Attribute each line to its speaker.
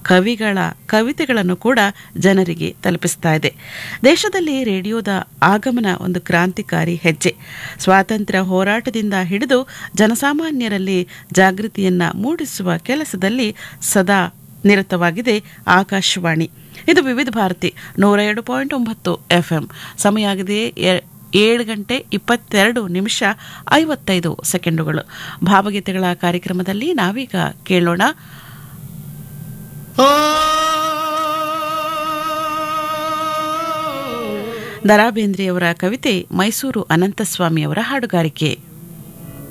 Speaker 1: ಕವಿಗಳ ಕವಿತೆಗಳನ್ನು ಕೂಡ ಜನರಿಗೆ ತಲುಪಿಸ್ತಾ ಇದೆ ದೇಶದಲ್ಲಿ ರೇಡಿಯೋದ ಆಗಮನ ಒಂದು ಕ್ರಾಂತಿಕಾರಿ ಹೆಜ್ಜೆ ಸ್ವಾತಂತ್ರ್ಯ ಹೋರಾಟದಿಂದ ಹಿಡಿದು ಜನಸಾಮಾನ್ಯರಲ್ಲಿ ಜಾಗೃತಿಯನ್ನ ಮೂಡಿಸುವ ಕೆಲಸದಲ್ಲಿ ಸದಾ ನಿರತವಾಗಿದೆ ಆಕಾಶವಾಣಿ ಇದು ವಿವಿಧ ಭಾರತಿ ನೂರ ಎರಡು ಪಾಯಿಂಟ್ ಒಂಬತ್ತು ಎಫ್ಎಂ ಸಮಯ ಆಗಿದೆ ಎ- ಏಳು ಗಂಟೆ ಇಪ್ಪತ್ತೆರಡು ನಿಮಿಷ ಐವತ್ತೈದು ಸೆಕೆಂಡುಗಳು ಭಾವಗೀತೆಗಳ ಕಾರ್ಯಕ್ರಮದಲ್ಲಿ ನಾವೀಗ ಕೇಳೋಣ ದರಾ ಬೇಂದ್ರೆಯವರ ಕವಿತೆ ಮೈಸೂರು ಅನಂತಸ್ವಾಮಿಯವರ ಹಾಡುಗಾರಿಕೆ